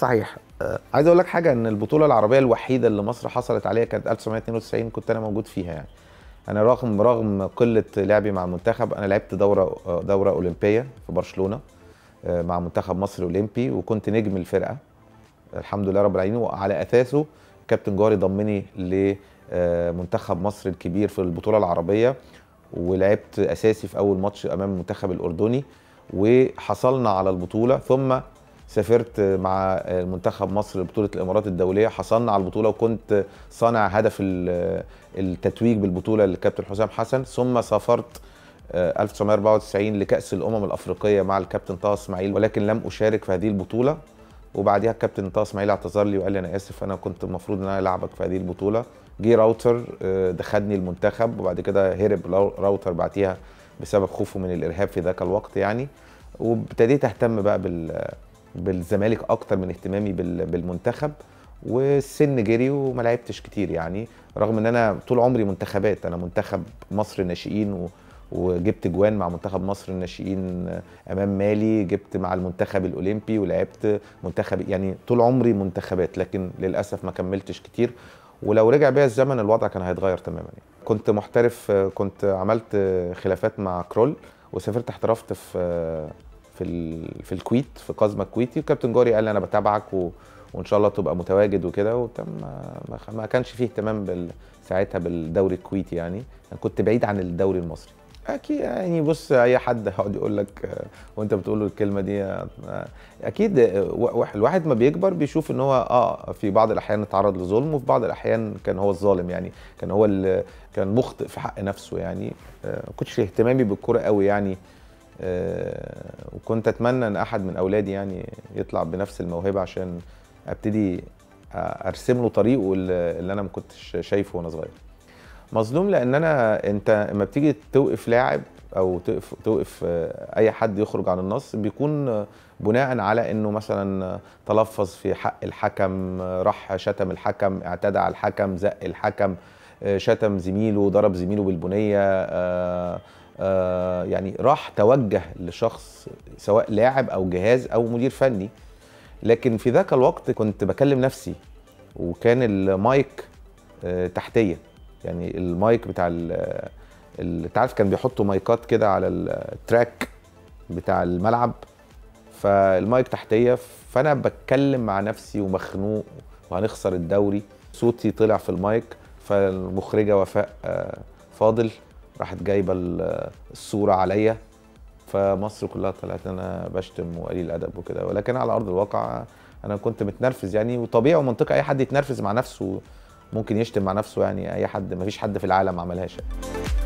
صحيح آه، عايز اقول لك حاجه ان البطوله العربيه الوحيده اللي مصر حصلت عليها كانت 1992 كنت انا موجود فيها يعني انا رغم رغم قله لعبي مع المنتخب انا لعبت دوره آه، دوره اولمبيه في برشلونه آه، مع منتخب مصر الاولمبي وكنت نجم الفرقه الحمد لله رب العالمين وعلى اساسه كابتن جوهري ضمني لمنتخب مصر الكبير في البطوله العربيه ولعبت اساسي في اول ماتش امام المنتخب الاردني وحصلنا على البطوله ثم سافرت مع منتخب مصر لبطوله الامارات الدوليه حصلنا على البطوله وكنت صانع هدف ال- التتويج بالبطوله للكابتن حسام حسن ثم سافرت آه، 1994 لكاس الامم الافريقيه مع الكابتن طه اسماعيل ولكن لم اشارك في هذه البطوله وبعديها الكابتن طه اسماعيل اعتذر لي وقال لي انا اسف انا كنت المفروض ان انا العبك في هذه البطوله جه راوتر آه، دخلني المنتخب وبعد كده هرب راو- راوتر بعديها بسبب خوفه من الارهاب في ذاك الوقت يعني وابتديت اهتم بقى بال بالزمالك اكتر من اهتمامي بال- بالمنتخب والسن جري وما لعبتش كتير يعني رغم ان انا طول عمري منتخبات انا منتخب مصر الناشئين و وجبت جوان مع منتخب مصر الناشئين امام مالي جبت مع المنتخب الاولمبي ولعبت منتخب يعني طول عمري منتخبات لكن للاسف ما كملتش كتير ولو رجع بيا الزمن الوضع كان هيتغير تماما يعني. كنت محترف كنت عملت خلافات مع كرول وسافرت احترفت في في ال- في الكويت في قزمه الكويتي وكابتن جوري قال لي انا بتابعك و وان شاء الله تبقى متواجد وكده وتم ما, ما كانش فيه اهتمام بال ساعتها بالدوري الكويتي يعني أنا كنت بعيد عن الدوري المصري اكيد يعني بص اي حد هيقعد يقول لك آه، وانت بتقول له الكلمه دي آه، اكيد آه، و- الواحد ما بيكبر بيشوف ان هو اه في بعض الاحيان اتعرض لظلم وفي بعض الاحيان كان هو الظالم يعني كان هو اللي كان مخطئ في حق نفسه يعني آه، ما كنتش اهتمامي بالكوره قوي يعني آه، وكنت اتمنى ان احد من اولادي يعني يطلع بنفس الموهبه عشان ابتدي آه، ارسم له طريقه اللي اللي انا ما كنتش شايفه وانا صغير مظلوم لان انا انت لما بتيجي توقف لاعب او توقف توقف آه، اي حد يخرج عن النص بيكون آه، بناء على انه مثلا آه، تلفظ في حق الحكم آه، راح شتم الحكم اعتدى على الحكم زق الحكم آه، شتم زميله ضرب زميله بالبنيه آه، آه، يعني راح توجه لشخص سواء لاعب او جهاز او مدير فني لكن في ذاك الوقت كنت بكلم نفسي وكان المايك آه، تحتيه يعني المايك بتاع ال- ال- انت عارف كان بيحطوا مايكات كده على التراك بتاع الملعب فالمايك تحتيه فانا بتكلم مع نفسي ومخنوق وهنخسر الدوري صوتي طلع في المايك فالمخرجه وفاء آه، فاضل راحت جايبه ال- الصوره عليا فمصر كلها طلعت انا بشتم وقليل ادب وكده ولكن على ارض الواقع انا كنت متنرفز يعني وطبيعي ومنطقي اي حد يتنرفز مع نفسه ممكن يشتم مع نفسه يعني اي حد ما فيش حد في العالم ما عملهاش يعني.